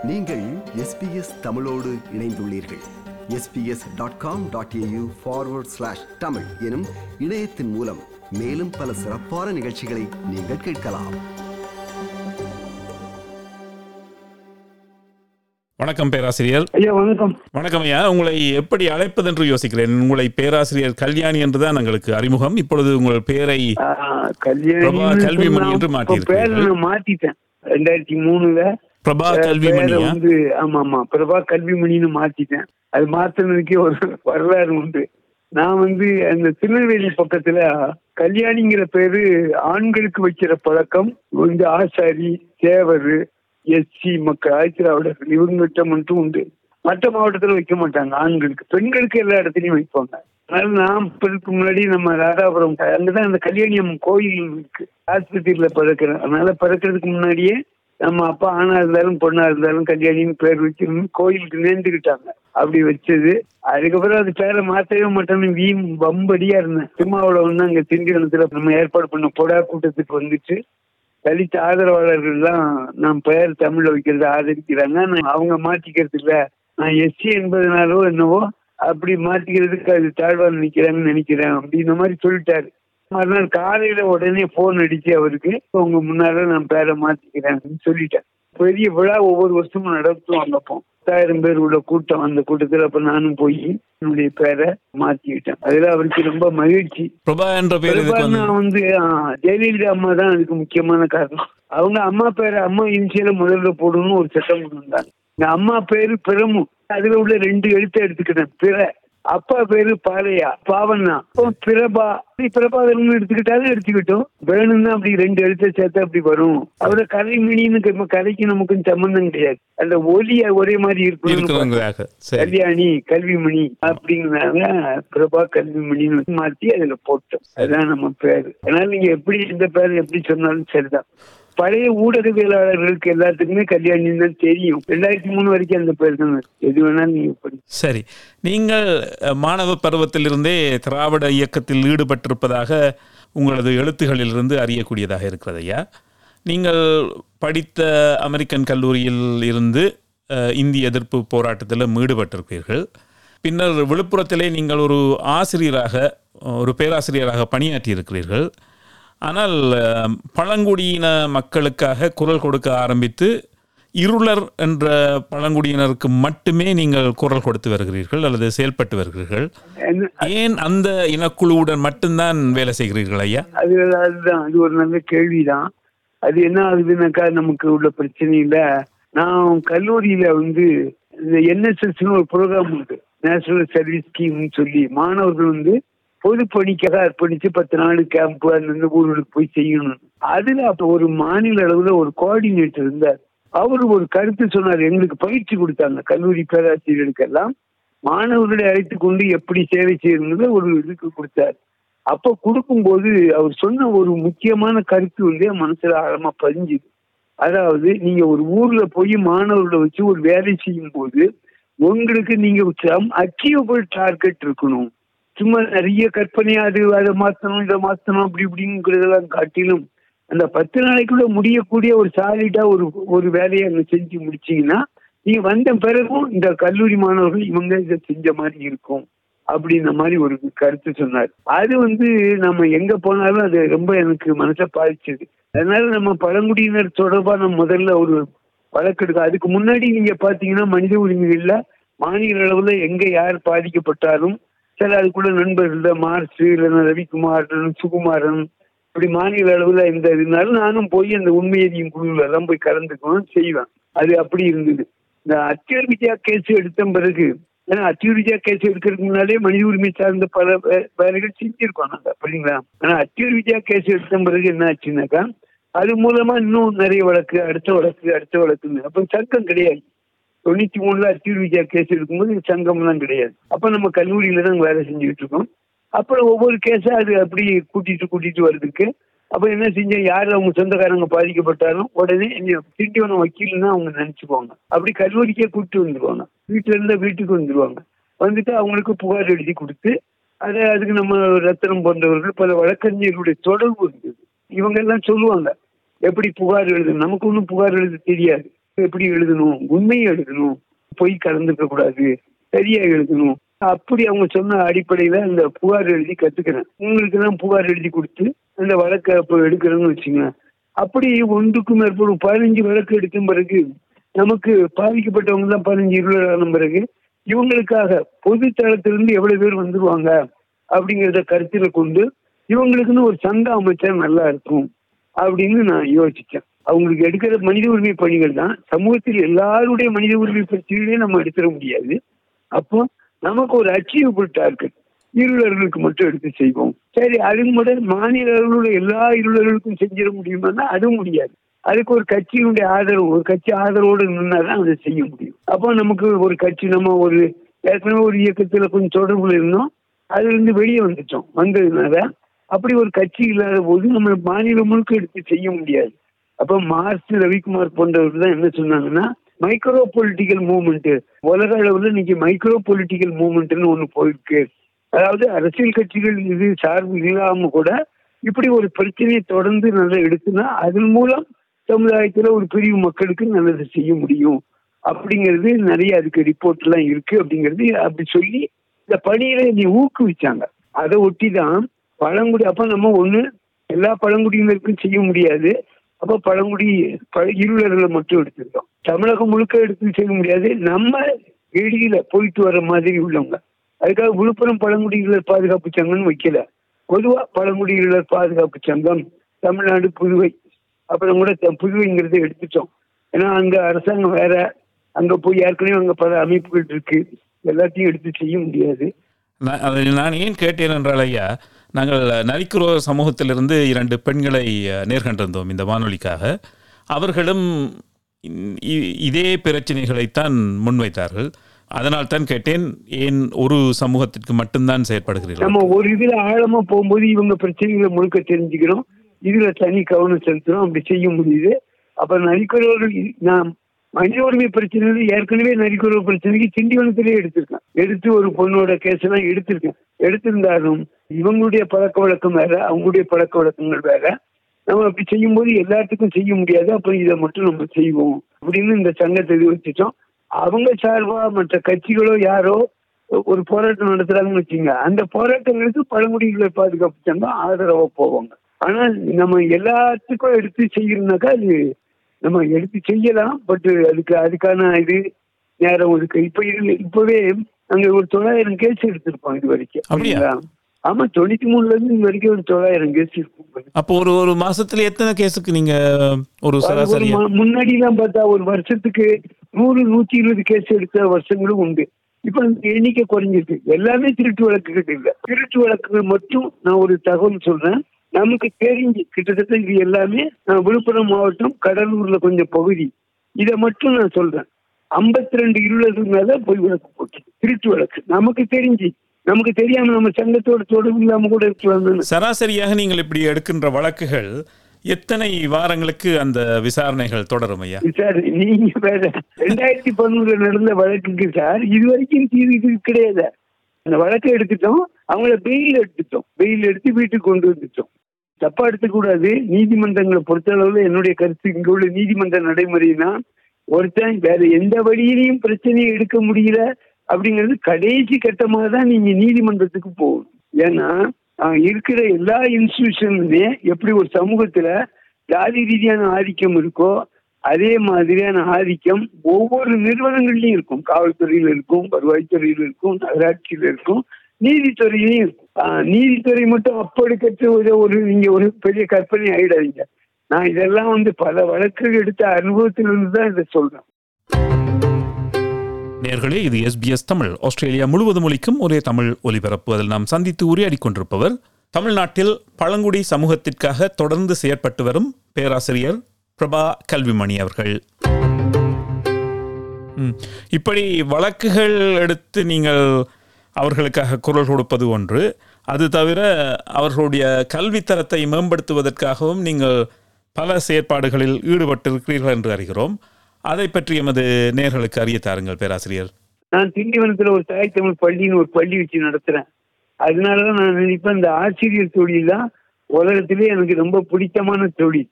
நீங்கள் எஸ்பிஎஸ் தமிழோடு இணைந்துள்ளீர்கள் SBS dot com dot AU forward slash Tamil எனும் இணையத்தின் மூலம் மேலும் பல சிறப்பான நிகழ்ச்சிகளை நீங்கள் கேட்கலாம் வணக்கம் பேராசிரியர் ஐயா வணக்கம் வணக்கம் ஐயா உங்களை எப்படி அழைப்பது என்று யோசிக்கிறேன் உங்களை பேராசிரியர் கல்யாணி என்றுதான் எங்களுக்கு அறிமுகம் இப்பொழுது உங்கள் பெயரை ஆ, கல்யாணி பிரபா கல்விமணி என்று மாற்றியிருக்கிறீர்கள். பேரை நான் மாத்திட்டேன் ரெண்டாயிரத்தி மூணுல பிரபா பேரை கல்விமணியா வந்து ஆமா ஆமா பிரபா கல்விமணின்னு மாத்திட்டேன் அது மாத்தினதுக்கே ஒரு வரலாறு உண்டு நான் வந்து அந்த திருநெல்வேலி பக்கத்துல கல்யாணிங்கிற பேரு ஆண்களுக்கு வைக்கிற பழக்கம் வந்து ஆசாரி தேவர் எஸ்சி மக்கள் ஆய்ச்சிராவிடர்கள் இவங்ககிட்ட மட்டும் உண்டு மற்ற மாவட்டத்துல வைக்க மாட்டாங்க ஆண்களுக்கு பெண்களுக்கு எல்லா இடத்துலயும் வைப்பாங்க அதனால நான் பிறகு முன்னாடி நம்ம ராதாபுரம் அங்கதான் அந்த கல்யாணி அம்மன் கோயில் இருக்கு ஆஸ்பத்திரியில பிறக்கிறேன் அதனால பிறக்கிறதுக்கு முன்னாடியே நம்ம அப்பா ஆணா இருந்தாலும் பொண்ணா இருந்தாலும் கல்யாணின்னு பேர் வச்சிருந்து கோயிலுக்கு நேர்ந்துக்கிட்டாங்க அப்படி வச்சது அதுக்கப்புறம் அது பேரை மாத்தவே மாட்டேன்னு வீம் வம்படியா இருந்தேன் திருமாவளவன் அங்க திண்டிவனத்துல நம்ம ஏற்பாடு பண்ண பொடா கூட்டத்துக்கு வந்துட்டு தலித் ஆதரவாளர்கள் தான் நான் பெயர் தமிழ்ல வைக்கிறத ஆதரிக்கிறாங்க நான் அவங்க மாத்திக்கிறது இல்ல நான் எஸ்சி என்பதனாலோ என்னவோ அப்படி மாத்திக்கிறதுக்கு அது தாழ்வா நினைக்கிறாங்கன்னு நினைக்கிறேன் அப்படின்ற மாதிரி சொல்லிட்டாரு மறுநாள் காலையில உடனே போன் அடிச்சு அவருக்கு உங்க முன்னால நான் பேரை மாத்திக்கிறேன் அப்படின்னு சொல்லிட்டேன் பெரிய விழா ஒவ்வொரு வருஷமும் நடத்துவாங்க அப்போ பத்தாயிரம் பேர் உள்ள கூட்டம் அந்த கூட்டத்துல அப்ப நானும் போய் என்னுடைய பேரை மாத்திக்கிட்டேன் அதுல அவருக்கு ரொம்ப மகிழ்ச்சி பிரபா என்ற பெயர் இதுக்கு வந்து பிரபாகரன் வந்து ஆ, ஜெயலலிதா அம்மா தான் அதுக்கு முக்கியமான காரணம் அவங்க அம்மா பேரை அம்மா இனிஷியல முதல்ல போடணும்னு ஒரு சட்டம் கொண்டு வந்தாங்க இந்த அம்மா பேரு பிரமு அதுல உள்ள ரெண்டு எழுத்தை எடுத்துக்கிட்டேன் பிற அப்பா பேரு பாலையா பாவண்ணா அப்போ பிரபா நீ பிரபாகரன் எடுத்துக்கிட்டாலும் எடுத்துக்கிட்டோம் வேணும்னா அப்படி ரெண்டு எழுத்தை சேர்த்தா அப்படி வரும் அவரை கதை மினின்னு நம்ம கதைக்கு நமக்கு சம்பந்தம் கிடையாது அந்த ஒலி ஒரே மாதிரி இருக்கணும் இருக்கிறவங்களாக சரி கல்யாணி கல்விமணி அப்படிங்கிறனால பிரபா கல்விமணின்னு மாத்தி அதுல போட்டோம் அதுதான் நம்ம பேரு அதனால நீங்க எப்படி இந்த பேர் எப்படி சொன்னாலும் சரிதான் பழைய ஊடகவியலாளர்களுக்கு எல்லாத்துக்குமே கல்யாணி தான் தெரியும் ரெண்டாயிரத்தி மூணு வரைக்கும் அந்த பேர் தான் இருக்கு. எது வேணாலும் நீங்க படி சரி நீங்கள் அஹ், மாணவ பருவத்திலிருந்தே திராவிட இயக்கத்தில் ஈடுபட்டிருப்பதாக உங்களது எழுத்துகளிலிருந்து அறியக்கூடியதாக இருக்கிறது ஐயா நீங்கள் படித்த அமெரிக்கன் கல்லூரியில் இருந்து அஹ், இந்திய எதிர்ப்பு போராட்டத்தில் ஈடுபட்டிருப்பீர்கள் பின்னர் விழுப்புரத்திலே நீங்கள் ஒரு ஆசிரியராக ஒரு பேராசிரியராக பணியாற்றியிருக்கிறீர்கள் ஆனால் அஹ், பழங்குடியின மக்களுக்காக குரல் கொடுக்க ஆரம்பித்து இருளர் என்ற பழங்குடியினருக்கு மட்டுமே நீங்கள் குரல் கொடுத்து வருகிறீர்கள் அல்லது செயல்பட்டு வருகிறீர்கள் என்ன- ஏன் அந்த இனக்குழுவுடன் மட்டும்தான் வேலை செய்கிறீர்கள் ஐயா அது அதுதான் அது ஒரு நல்ல கேள்விதான் அது என்ன ஆகுதுன்னாக்கா நமக்கு உள்ள பிரச்சனை இல்ல நான் கல்லூரியில வந்து இந்த என்எஸ்எஸ்னு ஒரு ப்ரோக்ராம் உண்டு நேஷனல் சர்வீஸ் ஸ்கீம்னு சொல்லி மாணவர்கள் வந்து பொது பணிக்காக அர்ப்பணிச்சு பத்து நாள் கேம்ப் அந்தந்த ஊர்களுக்கு போய் செய்யணும் அதுல அப்ப ஒரு மாநில அளவுல ஒரு கோஆர்டினேட்டர் இருந்தார் அவரு ஒரு கருத்து சொன்னார் எங்களுக்கு பயிற்சி கொடுத்தாங்க கல்லூரி பேராசிரியர்களுக்கெல்லாம் மாணவர்களை அழைத்து கொண்டு எப்படி சேவை செய்யணுங்கிறத ஒரு இதுக்கு கொடுத்தார் அப்ப கொடுக்கும்போது அவர் சொன்ன ஒரு முக்கியமான கருத்து வந்து என் மனசுல ஆழமா பதிஞ்சுது அதாவது நீங்க ஒரு ஊர்ல போய் மாணவர்களை வச்சு ஒரு வேலை செய்யும் போது உங்களுக்கு நீங்க அச்சீவபிள் டார்கெட் இருக்கணும் சும்மா நிறைய கற்பனை அது அதை மாத்தணும் இதை மாத்தணும் அப்படி இப்படிங்கிறதெல்லாம் காட்டிலும் அந்த பத்து நாளைக்குள்ள முடியக்கூடிய ஒரு சாலிடா ஒரு ஒரு வேலையை அங்க செஞ்சு முடிச்சீங்கன்னா நீங்க வந்த பிறகும் இந்த கல்லூரி மாணவர்கள் இவங்க இதை செஞ்ச மாதிரி இருக்கும் அப்படின்ற மாதிரி ஒரு கருத்து சொன்னார் அது வந்து நம்ம எங்க போனாலும் அது ரொம்ப எனக்கு மனசை பாதிச்சது அதனால நம்ம பழங்குடியினர் தொடர்பா நம்ம முதல்ல ஒரு வழக்கெடுக்க அதுக்கு முன்னாடி நீங்க பாத்தீங்கன்னா மனித உரிமைகள்ல மாநில அளவுல எங்க யார் பாதிக்கப்பட்டாலும் சில அதுக்குள்ள நண்பர்கள் தான் மார்ஸ் இல்லைன்னா ரவிக்குமார் சுகுமாரன் இப்படி மாநில அளவுல எந்த இருந்தாலும் நானும் போய் அந்த உண்மையறியும் குழுவில் எல்லாம் போய் கலந்துக்கணும் செய்வேன் அது அப்படி இருந்தது இந்த அத்தியர் வித்யா கேஸ் எடுத்த பிறகு ஏன்னா அத்தியர் வித்யா கேஸ் எடுக்கிறதுக்கு முன்னாலே மனித உரிமை சார்ந்த பல வே- வேலைகள் செஞ்சிருக்கோம் நாங்க அப்படிங்களா ஆனா அத்தியர் வித்யா கேஸ் எடுத்த பிறகு என்ன ஆச்சுன்னாக்கா அது மூலமா இன்னும் நிறைய வழக்கு அடுத்த வழக்கு அடுத்த வழக்குன்னு அப்ப சங்கம் கிடையாது தொண்ணூத்தி மூணுல அத்தியூர் விஜயா கேஸ் எடுக்கும்போது சங்கம்லாம் கிடையாது அப்ப நம்ம கல்லூரியில தான் வேலை செஞ்சுக்கிட்டு இருக்கோம் அப்புறம் ஒவ்வொரு கேஸா அது அப்படி கூட்டிட்டு கூட்டிட்டு வருதுக்கு அப்ப என்ன செஞ்சோம் யார் அவங்க சொந்தக்காரங்க பாதிக்கப்பட்டாலும் உடனே என்ன திண்டிவனம் வக்கீல்னு அவங்க நினைச்சுக்குவாங்க அப்படி கல்லூரிக்கே கூப்பிட்டு வந்துருவாங்க வீட்டுல இருந்தா வீட்டுக்கு வந்துருவாங்க வந்துட்டு அவங்களுக்கு புகார் எழுதி கொடுத்து அதை அதுக்கு நம்ம ரத்தனம் போன்றவர்கள் பல வழக்கறிஞர்களுடைய தொடர்பு இருந்தது இவங்க எல்லாம் சொல்லுவாங்க எப்படி புகார் எழுது நமக்கு ஒன்றும் புகார் எழுத தெரியாது எப்படி எழுதணும் உண்மையை எழுதணும் பொய் கலந்துக்க கூடாது சரியா எழுதணும் அப்படி அவங்க சொன்ன அடிப்படையில அந்த புகார் எழுதி கத்துக்கிறேன் உங்களுக்கு தான் புகார் எழுதி கொடுத்து அந்த வழக்கை அப்போ எடுக்கிறேன்னு வச்சுங்க அப்படி ஒன்றுக்கும் மேற்பட்ட ஒரு பதினஞ்சு வழக்கு எடுக்கும் பிறகு நமக்கு பாதிக்கப்பட்டவங்க தான் பதினஞ்சு இருபது ஆன பிறகு இவங்களுக்காக பொது தளத்திலிருந்து எவ்வளவு பேர் வந்துருவாங்க அப்படிங்கிறத கருத்துல கொண்டு இவங்களுக்குன்னு ஒரு சங்கம் அமைச்சா நல்லா இருக்கும் அப்படின்னு நான் யோசிச்சேன் அவங்களுக்கு எடுக்கிற மனித உரிமை பணிகள் தான் சமூகத்தில் எல்லாருடைய மனித உரிமை பிரச்சனைகளையும் நம்ம எடுத்துட முடியாது அப்போ நமக்கு ஒரு அச்சீவபிள் டார்கெட் இருளர்களுக்கு மட்டும் எடுத்து செய்வோம் சரி அதுக்கு மட்டும் மாநில அளவில் உள்ள எல்லா இருளர்களுக்கும் செஞ்சிட முடியுமான்னா அதுவும் முடியாது அதுக்கு ஒரு கட்சியினுடைய ஆதரவு ஒரு கட்சி ஆதரவோடு நின்னாதான் அதை செய்ய முடியும் அப்போ நமக்கு ஒரு கட்சி நம்ம ஒரு ஏற்கனவே ஒரு இயக்கத்துல கொஞ்சம் தொடர்புல இருந்தோம் அதுல இருந்து வெளியே வந்துட்டோம் வந்ததுனால அப்படி ஒரு கட்சி இல்லாத போது நம்ம மாநிலம் முழுக்க எடுத்து செய்ய முடியாது அப்ப மார்ஸ் ரவிக்குமார் போன்றவர் தான் என்ன சொன்னாங்கன்னா மைக்ரோ பொலிட்டிக்கல் மூவ்மெண்ட் உலக அளவுல இன்னைக்கு மைக்ரோ பொலிட்டிக்கல் மூவ்மெண்ட்னு ஒண்ணு போயிருக்கு அதாவது அரசியல் கட்சிகள் இது சார்பு இல்லாம கூட இப்படி ஒரு பிரச்சனையை தொடர்ந்து நல்லா எடுத்துனா அதன் மூலம் சமுதாயத்துல ஒரு பிரிவு மக்களுக்கு நல்லது செய்ய முடியும் அப்படிங்கிறது நிறைய அதுக்கு ரிப்போர்ட் எல்லாம் இருக்கு அப்படிங்கிறது அப்படி சொல்லி இந்த பணியில நீ ஊக்குவிச்சாங்க அதை ஒட்டி தான் பழங்குடி அப்ப நம்ம ஒண்ணு எல்லா பழங்குடியினருக்கும் செய்ய முடியாது அப்ப பழங்குடி ப- இருளர்களை மட்டும் எடுத்துருக்கோம் தமிழகம் முழுக்க எடுத்து செய்ய முடியாது நம்ம வெளியில போயிட்டு வர மாதிரி உள்ளவங்க அதுக்காக விழுப்புரம் பழங்குடியினர் பாதுகாப்பு சங்கம்னு வைக்கல பொதுவா பழங்குடியினர் பாதுகாப்பு சங்கம் தமிழ்நாடு புதுவை அப்புறம் கூட த- புதுவைங்கிறத எடுத்துட்டோம் ஏன்னா அங்க அரசாங்கம் வேற அங்க போய் ஏற்கனவே அங்க பல அமைப்புகள் இருக்கு எல்லாத்தையும் எடுத்து செய்ய முடியாது நான் அதை நான் ஏன் கேட்டேன் என்றால் ஐயா நாங்கள் நரிக்குறோ சமூகத்திலிருந்து இரண்டு பெண்களை அஹ், நேர்கண்டிருந்தோம் இந்த வானொலிக்காக அவர்களும் இ- இ- இதே பிரச்சனைகளைத்தான் முன்வைத்தார்கள் அதனால் தான் கேட்டேன் ஏன் ஒரு சமூகத்திற்கு மட்டும்தான் செயற்படுகிறீர்கள் நம்ம ஒரு இதுல ஆழமா போகும்போது இவங்க பிரச்சனைகளை முழுக்க தெரிஞ்சுக்கிறோம் இதுல தனி கவனம் செலுத்துறோம் அப்படி செய்ய முடியுது அப்ப நரிக்குறவர்கள் நான் மனித உரிமை பிரச்சனைகள் ஏற்கனவே நரிக்குறவு பிரச்சனைக்கு திண்டிவனத்திலே எடுத்திருக்கேன் எடுத்து ஒரு பொண்ணோட கேஸ் எல்லாம் எடுத்திருக்கேன் எடுத்திருந்தாலும் இவங்களுடைய பழக்க வழக்கம் வேற அவங்களுடைய பழக்க வழக்கங்கள் வேற நம்ம அப்படி செய்யும்போது எல்லாத்துக்கும் செய்ய முடியாது அப்ப இதை மட்டும் நம்ம செய்வோம் அப்படின்னு இந்த சங்கத்தை இது வச்சுட்டோம் அவங்க சார்பா மற்ற கட்சிகளோ யாரோ ஒரு போராட்டம் நடத்துறாங்கன்னு வச்சுங்க அந்த போராட்டங்களுக்கு பழங்குடிகளை பாதுகாப்பு சங்கம் ஆதரவா போவாங்க ஆனா நம்ம எல்லாத்துக்கும் எடுத்து செய்யணும்னாக்கா அது நம்ம எடுத்து செய்யலாம் பட் அதுக்கு அதுக்கான இது நேரம் ஒதுக்கு இப்ப இது இப்பவே அங்க ஒரு தொள்ளாயிரம் கேஸ் எடுத்திருப்போம் இது வரைக்கும் அப்படியா? சரிங்களா? ஆமா தொண்ணூத்தி மூணுல இருந்து இது வரைக்கும் ஒரு தொள்ளாயிரம் கேஸ் இருக்கும் அப்போ ஒரு ஒரு மாசத்துல எத்தனை கேஸுக்கு நீங்க ஒரு அது ஒரு சராசரியா ம- முன்னாடி எல்லாம் பார்த்தா ஒரு வருஷத்துக்கு நூறு நூத்தி இருபது கேஸ் எடுத்த வருஷங்களும் உண்டு இப்ப அந்த எண்ணிக்கை குறைஞ்சிருக்கு எல்லாமே திருட்டு வழக்குகள் இல்ல திருட்டு வழக்குகள் மட்டும் நான் ஒரு தகவல் சொல்றேன் நமக்கு தெரிஞ்சு கிட்டத்தட்ட இது எல்லாமே அஹ், விழுப்புரம் மாவட்டம் கடலூர்ல கொஞ்சம் பகுதி இதை மட்டும் நான் சொல்றேன் ஐம்பத்தி ரெண்டு இருளர்கள் மேல பொய் வழக்கு போட்டு திருட்டு வழக்கு நமக்கு தெரிஞ்சு நமக்கு தெரியாம நம்ம சங்கத்தோட தொடர்பு இல்லாம கூட இருக்கலாம் சராசரியாக நீங்கள் இப்படி எடுக்கின்ற வழக்குகள் எத்தனை வாரங்களுக்கு அந்த விசாரணைகள் தொடரும் ஐயா சார் நீங்க வேற ரெண்டாயிரத்தி பதினொன்றுல நடந்த வழக்குக்கு சார் இது வரைக்கும் தீர்வு இது கிடையாது அந்த வழக்கை எடுத்துட்டோம் அவங்கள பெயில் எடுத்துட்டோம் பெயில் எடுத்து வீட்டுக்கு கொண்டு வந்துட்டோம் தப்பா எடுத்துக்கூடாது நீதிமன்றங்களை பொறுத்தளவுல என்னுடைய கருத்து இங்க உள்ள நீதிமன்ற நடைமுறைனா ஒருத்தன் வேற எந்த வழியிலையும் பிரச்சனையை எடுக்க முடியல அப்படிங்கிறது கடைசி கட்டமாக தான் நீங்க நீதிமன்றத்துக்கு போகணும் ஏன்னா ஆஹ், இருக்கிற எல்லா இன்ஸ்டிடியூஷனுமே எப்படி ஒரு சமூகத்துல ஜாதி ரீதியான ஆதிக்கம் இருக்கோ அதே மாதிரியான ஆதிக்கம் ஒவ்வொரு நிறுவனங்கள்லயும் இருக்கும் காவல்துறையில இருக்கும் வருவாய்த்துறையில இருக்கும் நகராட்சியில இருக்கும் நீதித்துறையிலையும் இருக்கும் ஆஹ், நீதித்துறை மட்டும் அப்படி கற்று ஒரு ஒரு நீங்க ஒரு பெரிய கற்பனை ஆயிடாதீங்க நான் இதெல்லாம் வந்து பல வழக்குகள் எடுத்த அனுபவத்திலிருந்து தான் இதை சொல்றேன் நேர்களே இது எஸ்பிஎஸ் தமிழ் ஆஸ்திரேலியா முழுவதும் ஒலிக்கும் ஒரே தமிழ் ஒலிபரப்பு அதில் நாம் சந்தித்து உரையாடி கொண்டிருப்பவர் தமிழ்நாட்டில் பழங்குடி சமூகத்திற்காக தொடர்ந்து செயற்பட்டு வரும் பேராசிரியர் பிரபா கல்விமணி அவர்கள் ம். இப்படி வழக்குகள் எடுத்து நீங்கள் அவர்களுக்காக குரல் கொடுப்பது ஒன்று அது தவிர அவர்களுடைய கல்வித்தரத்தை மேம்படுத்துவதற்காகவும் நீங்கள் பல செயற்பாடுகளில் ஈடுபட்டிருக்கிறீர்கள் என்று அறிகிறோம் அதை பற்றி எமது நேர்களுக்கு அறிய தாருங்கள் பேராசிரியர் நான் திண்டிவனத்துல ஒரு தாய் தமிழ் பள்ளின்னு ஒரு பள்ளி வச்சு நடத்துறேன் அதனாலதான் நான் நினைப்பேன் இந்த ஆசிரியர் தொழில் தான் உலகத்திலே எனக்கு ரொம்ப பிடித்தமான தொழில்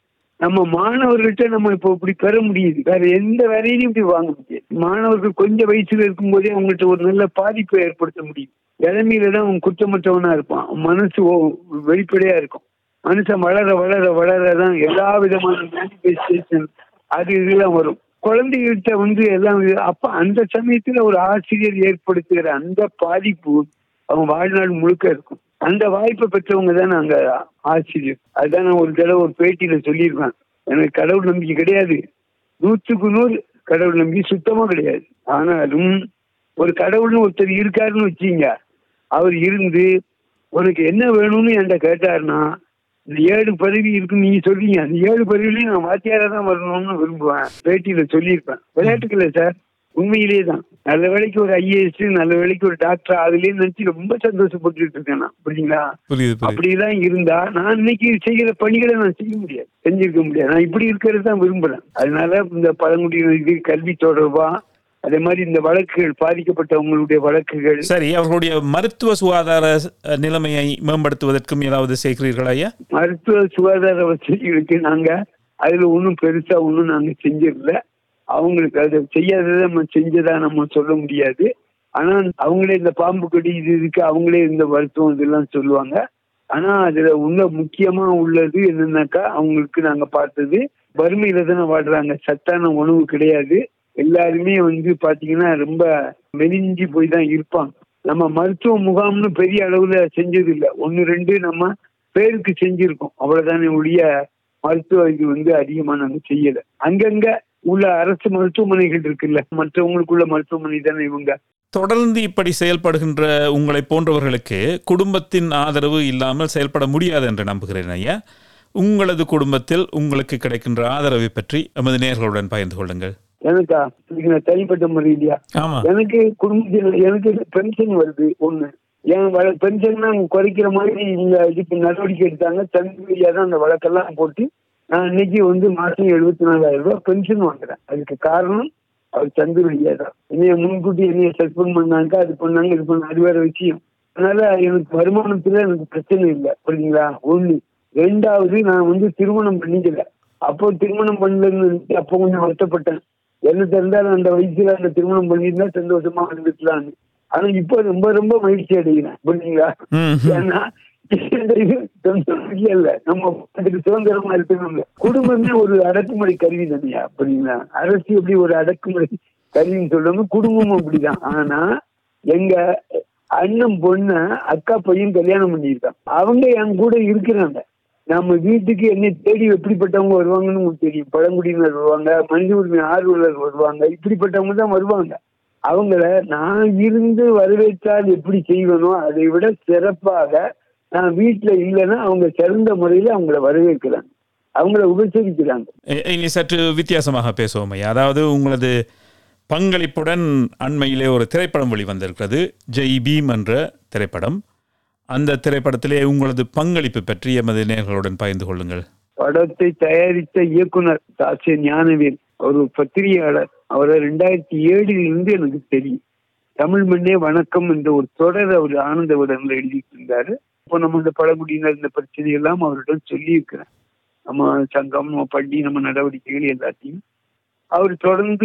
நம்ம மாணவர்கள்ட்ட நம்ம இப்போ இப்படி பெற முடியுது வேற எந்த வேலையிலையும் இப்படி வாங்க முடியாது மாணவர்கள் கொஞ்சம் வயசுல இருக்கும்போதே அவங்கள்ட்ட ஒரு நல்ல பாதிப்பை ஏற்படுத்த முடியும் இளமையில தான் அவன் குற்றமற்றவனா இருப்பான் அவன் மனசு ஓ- வெளிப்படையா இருக்கும் மனுஷன் வளர வளர வளர தான் எல்லா விதமான மேனிஃபெஸ்டேஷன் அது இதெல்லாம் வரும் குழந்தைகிட்ட வந்து எல்லாம் இது- அப்ப அந்த சமயத்துல ஒரு ஆசிரியர் ஏற்படுத்துகிற அந்த பாதிப்பு அவன் வாழ்நாள் முழுக்க இருக்கும் அந்த வாய்ப்பை பெற்றவங்க தான் நாங்க ஆசிரியர் அதுதான் நான் ஒரு தடவை ஒரு பேட்டியில சொல்லியிருக்கேன் எனக்கு கடவுள் நம்பிக்கை கிடையாது நூற்றுக்கு நூறு கடவுள் நம்பிக்கை சுத்தமா கிடையாது ஆனாலும் ஒரு கடவுள்னு ஒருத்தர் இருக்காருன்னு வச்சீங்க அவர் இருந்து உனக்கு என்ன வேணும்னு என்கிட்ட கேட்டாருன்னா இந்த ஏழு பதவி இருக்குன்னு நீங்க சொல்றீங்க அந்த ஏழு பதவியிலையும் நான் வாத்தியாரா தான் வரணும்னு விரும்புவேன் பேட்டியில சொல்லியிருப்பேன் விளையாட்டுக்கல சார் உண்மையிலேயே தான் நல்ல வேலைக்கு ஒரு ஐஏஎஸ் நல்ல வேலைக்கு ஒரு டாக்டர் அதுலயே நினைச்சு ரொம்ப சந்தோஷப்பட்டுட்டு இருக்கேன் நான் புரியுங்களா புரியுது புரியுது அப்படிலாம் இருந்தா நான் இன்னைக்கு செய்கிற பணிகளை நான் செய்ய முடியாது செஞ்சிருக்க முடியாது நான் இப்படி இருக்கிறது தான் விரும்புறேன் அதனால இந்த பழங்குடியினர் இது கல்வி தொடர்பா அதே மாதிரி இந்த வழக்குகள் பாதிக்கப்பட்டவங்களுடைய வழக்குகள் சரி அவர்களுடைய மருத்துவ சுகாதார அஹ், நிலைமையை மேம்படுத்துவதற்கும் ஏதாவது செய்கிறீர்களா ஐயா மருத்துவ சுகாதார வசதிகளுக்கு நாங்க அதுல ஒன்றும் பெருசா ஒன்றும் நாங்க செஞ்சிடல அவங்களுக்கு அதை செய்யாததை நம்ம செஞ்சதா நம்ம சொல்ல முடியாது ஆனா அவங்களே இந்த பாம்பு கடி இது இருக்கு அவங்களே இந்த மருத்துவம் இதெல்லாம் சொல்லுவாங்க ஆனா அதுல உள்ள முக்கியமா உள்ளது என்னன்னாக்கா அவங்களுக்கு நாங்க பார்த்தது வறுமையில தானே வாடுறாங்க சத்தான உணவு கிடையாது எல்லாருமே வந்து பாத்தீங்கன்னா ரொம்ப மெலிஞ்சி போய் தான் இருப்பாங்க நம்ம மருத்துவ முகாம்னு பெரிய அளவுல செஞ்சது இல்ல ஒன்னு ரெண்டு நம்ம பேருக்கு செஞ்சிருக்கோம் அவ்வளவுதானே ஒழிய மருத்துவ இது வந்து அதிகமா நாங்க செய்யல அங்கங்க உள்ள அரசு மருத்துவமனைகள் இருக்குல்ல மற்றவங்களுக்குள்ள மருத்துவமனை தானே இவங்க தொடர்ந்து இப்படி செயல்படுகின்ற உங்களை போன்றவர்களுக்கு குடும்பத்தின் ஆதரவு இல்லாமல் செயல்பட முடியாது என்று நம்புகிறேன் ஐயா உங்களது குடும்பத்தில் உங்களுக்கு கிடைக்கின்ற ஆதரவை பற்றி எமது நேர்களுடன் பகிர்ந்து கொள்ளுங்கள் எனக்கா இதுக்கு நான் தனிப்பட்ட முறையிலையா ஆமா எனக்கு குடும்பத்தில் எனக்கு பென்ஷன் வருது ஒண்ணு என் வழ பென்ஷன் குறைக்கிற மாதிரி இந்த இதுக்கு நடவடிக்கை எடுத்தாங்க தனியா தான் அந்த வழக்கெல்லாம் போட்டு நான் இன்னைக்கு வந்து மாசம் எழுபத்தி நாலாயிரம் ரூபாய் பென்ஷன் வாங்குறேன் அதுக்கு காரணம் அவர் சந்திர ஐயா தான் என்னைய முன்கூட்டி என்னைய சஸ்பெண்ட் பண்ணாங்க அது பண்ணாங்க இது பண்ணாங்க அது வேற விஷயம் அதனால எனக்கு வருமானத்துல எனக்கு பிரச்சனை இல்லை புரியுங்களா ஒண்ணு ரெண்டாவது நான் வந்து திருமணம் பண்ணிக்கல அப்போ திருமணம் பண்ணலன்னு நினைச்சு அப்போ கொஞ்சம் வருத்தப்பட்டேன் என்ன தெரிந்தாலும் அந்த வயசுல அந்த திருமணம் பண்ணியிருந்தா சந்தோஷமா இருந்துக்கலாம்னு ஆனா இப்போ ரொம்ப ரொம்ப மகிழ்ச்சி அடைகிறேன் புரியுங்களா ம், ஏன்னா இந்த இது கொஞ்சம் இல்ல நம்ம அதுக்கு சுதந்திரமா இருக்கணும்ல குடும்பமே ஒரு அடக்குமுறை கருவி தானியா புரியுங்களா அரசு எப்படி ஒரு அடக்குமுறை கருவின்னு சொல்றாங்க குடும்பமும் அப்படிதான் ஆனா எங்க அண்ணன் பொண்ண அக்கா பையன் கல்யாணம் பண்ணியிருக்கான் அவங்க என் கூட இருக்கிறாங்க நம்ம வீட்டுக்கு என்னை தேடி எப்படிப்பட்டவங்க வருவாங்கன்னு உங்களுக்கு தெரியும் பழங்குடியினர் வருவாங்க மனித உரிமை ஆர்வலர் வருவாங்க இப்படிப்பட்டவங்க தான் வருவாங்க அவங்கள நான் இருந்து வரவேற்றால் எப்படி செய்வனோ அதை விட சிறப்பாக நான் வீட்டுல இல்லைன்னா அவங்க சிறந்த முறையில அவங்கள வரவேற்கிறாங்க அவங்கள உபசரிக்கிறாங்க இ- இனி சற்று வித்தியாசமாக பேசுவோம் ஐயா அதாவது உங்களது பங்களிப்புடன் அண்மையிலே ஒரு திரைப்படம் வெளிவந்திருக்கிறது ஜெய் பீம் என்ற திரைப்படம் அந்த திரைப்படத்திலே உங்களது பங்களிப்பு பற்றி எமது நேர்களுடன் பகிர்ந்து கொள்ளுங்கள் படத்தை தயாரித்த இயக்குனர் தாசிய ஞானவேல் ஒரு பத்திரிகையாளர் அவரை ரெண்டாயிரத்தி ஏழில் இருந்து எனக்கு தெரியும் தமிழ் மண்ணே வணக்கம் என்ற ஒரு தொடர் அவர் ஆனந்த விடன்ல எழுதிட்டு இருந்தாரு இப்போ நம்ம இந்த பழங்குடியினர் இந்த பிரச்சனை எல்லாம் அவரிடம் சொல்லி இருக்கிறேன் நம்ம சங்கம் நம்ம பள்ளி நம்ம நடவடிக்கைகள் எல்லாத்தையும் அவர் தொடர்ந்து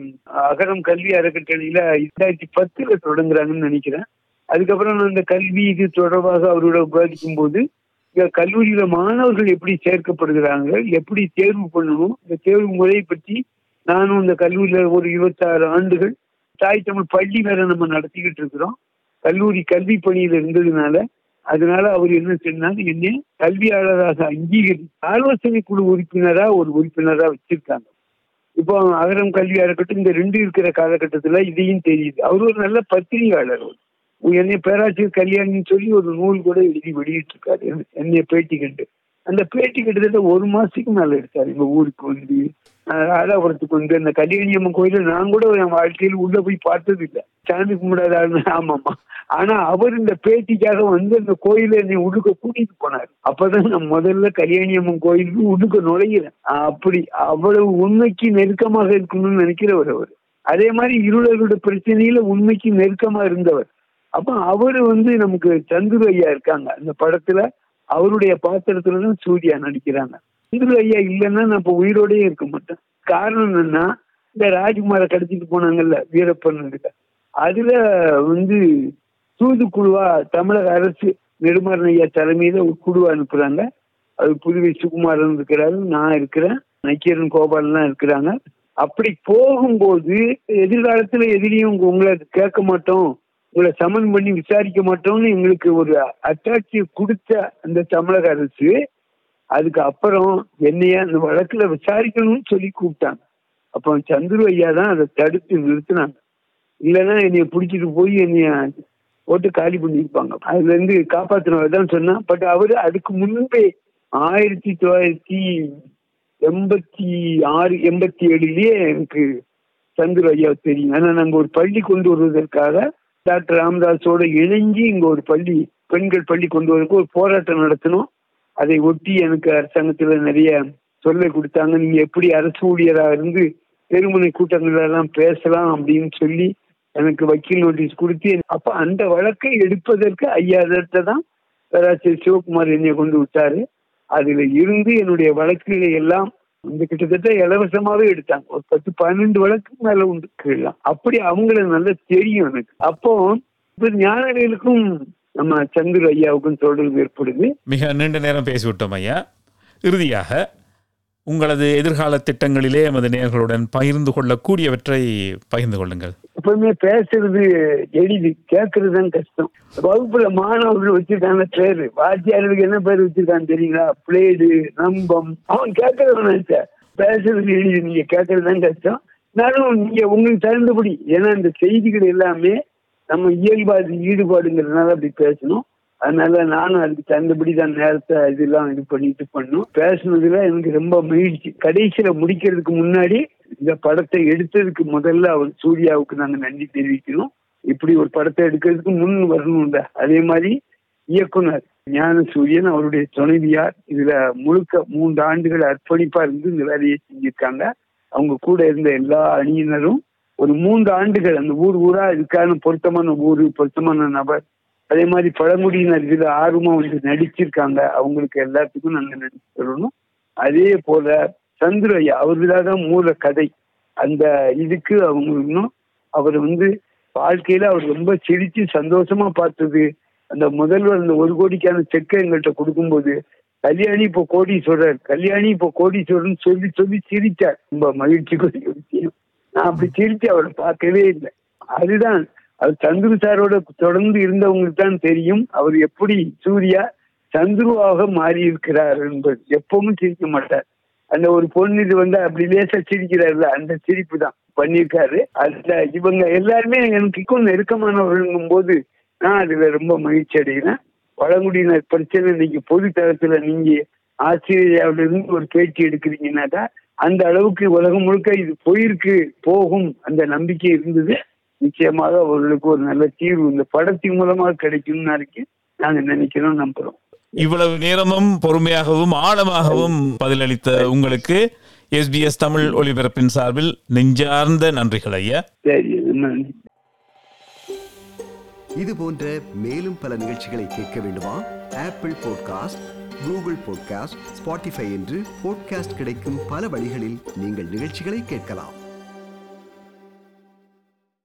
அகரம் கல்வி அறக்கட்டளையில ரெண்டாயிரத்தி பத்துல தொடங்குறாங்கன்னு நினைக்கிறேன் அதுக்கப்புறம் நான் இந்த கல்வி இது தொடர்பாக அவரோட விவாதிக்கும் போது இங்க கல்லூரியில மாணவர்கள் எப்படி சேர்க்கப்படுகிறாங்க எப்படி தேர்வு பண்ணணும் இந்த தேர்வு முறையை பற்றி நானும் இந்த கல்லூரியில ஒரு இருபத்தாறு ஆண்டுகள் தாய் தமிழ் பள்ளி வேற நம்ம நடத்திக்கிட்டு இருக்கிறோம் கல்லூரி கல்வி பணியில இருந்ததுனால அதனால அவர் என்ன சொன்னாங்க என்ன கல்வியாளராக அங்கீகரி ஆலோசனை குழு உறுப்பினரா ஒரு உறுப்பினரா வச்சிருக்காங்க இப்போ அகரம் கல்வியா இருக்கட்டும் இந்த ரெண்டு இருக்கிற காலகட்டத்துல இதையும் தெரியுது அவர் ஒரு நல்ல பத்திரிகையாளர் அவர். என்னை பேராசிரியர் கல்யாணின்னு சொல்லி ஒரு நூல் கூட எழுதி வெளியிட்டு இருக்காரு என்னைய பேட்டி கண்டு அந்த பேட்டி கிட்டத்தட்ட ஒரு மாசத்துக்கு மேல எடுத்தாரு எங்க ஊருக்கு வந்து அஹ் ஆலாபுரத்துக்கு வந்து அந்த கல்யாணி அம்மன் கோயில நான் கூட என் வாழ்க்கையில் உள்ள போய் பார்த்தது இல்லை சாமி கும்பிடாத ஆளு ஆமாமா ஆனா அவர் இந்த பேட்டிக்காக வந்து அந்த கோயில என்னை உள்ளுக்க கூட்டிட்டு போனார் அப்பதான் நான் முதல்ல கல்யாணி அம்மன் கோயிலுக்கு உள்ளுக்க நுழைகிறேன் அஹ் அப்படி அவ்வளவு உண்மைக்கு நெருக்கமாக இருக்கணும்னு நினைக்கிறவர் அவர் அதே மாதிரி இருளர்களோட பிரச்சனையில உண்மைக்கு நெருக்கமா இருந்தவர் அப்ப அவரு வந்து நமக்கு சந்துரு ஐயா இருக்காங்க அந்த படத்துல அவருடைய பாத்திரத்துல தான் சூர்யா நடிக்கிறாங்க இந்துரு ஐயா இல்லைன்னா நான் இப்ப உயிரோடயே இருக்க மாட்டேன் காரணம் என்னன்னா இந்த ராஜ்குமாரை கடத்திட்டு போனாங்கல்ல வீரப்பன் கிட்ட அதுல வந்து தூதுக்குழுவா தமிழக அரசு நெடுமாறன் ஐயா தலைமையில ஒரு குழு அனுப்புறாங்க அது புதுவை சுகுமாரன் இருக்கிறாரு நான் இருக்கிறேன் நக்கீரன் கோபாலன்லாம் இருக்கிறாங்க அப்படி போகும்போது எதிர்காலத்துல எதிரியும் உங்க- உங்களை கேட்க மாட்டோம் உங்களை சமன் பண்ணி விசாரிக்க மாட்டோம்னு எங்களுக்கு ஒரு அட்டாட்சி கொடுத்த அந்த தமிழக அரசு அதுக்கு அப்புறம் என்னைய அந்த வழக்குல விசாரிக்கணும்னு சொல்லி கூப்பிட்டாங்க அப்போ சந்துரு ஐயா தான் அதை தடுத்து நிறுத்தினாங்க இல்லைன்னா என்னைய பிடிச்சிட்டு போய் என்னைய போட்டு காலி பண்ணியிருப்பாங்க அதுல இருந்து காப்பாத்தினவர் தான் சொன்னா பட் அவரு அதுக்கு முன்பே ஆயிரத்தி தொள்ளாயிரத்தி எண்பத்தி ஆறு எண்பத்தி ஏழுலயே எனக்கு சந்துரு ஐயா தெரியும் ஆனா நாங்க ஒரு பள்ளி கொண்டு வருவதற்காக டாக்டர் ராமதாஸோட இணைஞ்சு இங்க ஒரு பள்ளி பெண்கள் பள்ளி கொண்டு வரதுக்கு ஒரு போராட்டம் நடத்தினோம் அதை ஒட்டி எனக்கு அரசாங்கத்துல நிறைய சொல்ல கொடுத்தாங்க நீங்க எப்படி அரசு ஊழியரா இருந்து தெருமுனை கூட்டங்கள் எல்லாம் பேசலாம் அப்படின்னு சொல்லி எனக்கு வக்கீல் நோட்டீஸ் கொடுத்து அப்ப அந்த வழக்கை எடுப்பதற்கு ஐயாயிரத்தை தான் பேராசிரியர் சிவகுமார் என்னை கொண்டு விட்டாரு அதுல இருந்து என்னுடைய வழக்குகளை எல்லாம் இந்த கிட்டத்தட்ட இலவசமாவே எடுத்தாங்க ஒரு பத்து பன்னெண்டு வழக்கு மேல உண்டு கீழலாம் அப்படி அவங்கள நல்லா தெரியும் எனக்கு அப்போ இப்ப ஞானவேலுக்கும் நம்ம சந்திர ஐயாவுக்கும் தொடர்பு ஏற்படுது மிக நீண்ட நேரம் பேசிவிட்டோம் ஐயா இறுதியாக உங்களது எதிர்கால திட்டங்களிலே எமது நேயர்களுடன் பகிர்ந்து கொள்ளக்கூடியவற்றை பகிர்ந்து கொள்ளுங்கள் எப்பவுமே பேசுறது எளிது கேட்கறது தான் கஷ்டம் வகுப்புல மாணவர்கள் வச்சிருக்காங்க பேரு வாத்தியாருக்கு என்ன பேர் வச்சிருக்கான்னு தெரியுங்களா பிளேடு நம்பம் அவன் கேட்கறவன் சார் பேசுறது எளிது நீங்க கேட்கறது தான் கஷ்டம் நானும் நீங்க உங்களுக்கு தகுந்தபடி ஏன்னா இந்த செய்திகள் எல்லாமே நம்ம இயல்பாது ஈடுபாடுங்கிறதுனால அப்படி பேசணும் அதனால நானும் அதுக்கு தகுந்தபடி தான் நேரத்தை இதெல்லாம் இது பண்ணிட்டு பண்ணும் பேசுனதுல எனக்கு ரொம்ப மகிழ்ச்சி கடைசியில முடிக்கிறதுக்கு முன்னாடி இந்த படத்தை எடுத்ததுக்கு முதல்ல அவர் சூர்யாவுக்கு நாங்க நன்றி தெரிவிக்கிறோம் இப்படி ஒரு படத்தை எடுக்கிறதுக்கு முன் வரணும்ல அதே மாதிரி இயக்குனர் ஞான சூரியன் அவருடைய துணைவியார் இதுல முழுக்க மூன்று ஆண்டுகள் அர்ப்பணிப்பா இருந்து இந்த வேலையை செஞ்சிருக்காங்க அவங்க கூட இருந்த எல்லா அணியினரும் ஒரு மூன்று ஆண்டுகள் அந்த ஊர் ஊரா இதுக்கான பொருத்தமான ஊரு பொருத்தமான நபர் அதே மாதிரி பழங்குடியினர் இதுல ஆர்வமா வந்து நடிச்சிருக்காங்க அவங்களுக்கு எல்லாத்துக்கும் நாங்க நடிச்சு சொல்லணும் அதே போல சந்திரய்யா அவர்தான் மூல கதை அந்த இதுக்கு அவங்க இன்னும் அவர் வந்து வாழ்க்கையில அவர் ரொம்ப சிரிச்சு சந்தோஷமா பார்த்தது அந்த முதல்வர் அந்த ஒரு கோடிக்கான செக்கை எங்கள்கிட்ட கொடுக்கும்போது கல்யாணி இப்போ கோடீஸ்வரர் கல்யாணி இப்போ கோடீஸ்வரர்னு சொல்லி சொல்லி சிரிச்சார் ரொம்ப மகிழ்ச்சிக்குரிய விஷயம் நான் அப்படி சிரிச்சு அவரை பார்க்கவே இல்லை அதுதான் அது சந்துரு சாரோட தொடர்ந்து இருந்தவங்களுக்கு தான் தெரியும் அவர் எப்படி சூர்யா சந்துருவாக மாறி இருக்கிறார் என்பது எப்பவும் சிரிக்க மாட்டார் அந்த ஒரு பொண்ணு இது வந்து அப்படி லேசா சிரிக்கிறாருல அந்த சிரிப்பு தான் பண்ணியிருக்காரு அதுல இவங்க எல்லாருமே எனக்கு இன்னும் நெருக்கமானவர்களுங்கும் போது நான் அதுல ரொம்ப மகிழ்ச்சி அடைகிறேன் பழங்குடியினர் பிரச்சனை இன்னைக்கு பொது தளத்துல நீங்க ஆஸ்திரேலியாவில இருந்து ஒரு பேச்சு எடுக்கிறீங்கன்னாக்கா அந்த அளவுக்கு உலகம் முழுக்க இது போயிருக்கு போகும் அந்த நம்பிக்கை இருந்தது நிச்சயமாக அவர்களுக்கு ஒரு நல்ல தீர்வு இந்த படத்தின் மூலமாக கிடைக்கும்னு இருக்கு நாங்க நினைக்கிறோம் நம்புறோம் இவ்வளவு நேரமும் பொறுமையாகவும் ஆழமாகவும் பதிலளித்த உங்களுக்கு எஸ்பிஎஸ் தமிழ் ஒலிபரப்பின் சார்பில் நெஞ்சார்ந்த நன்றிகள் ஐயா சரி நன்றி இது போன்ற மேலும் பல நிகழ்ச்சிகளை கேட்க வேண்டுமா Apple podcast Google podcast Spotify என்று பாட்காஸ்ட் கிடைக்கும் பல வழிகளில் நீங்கள் நிகழ்ச்சிகளை கேட்கலாம்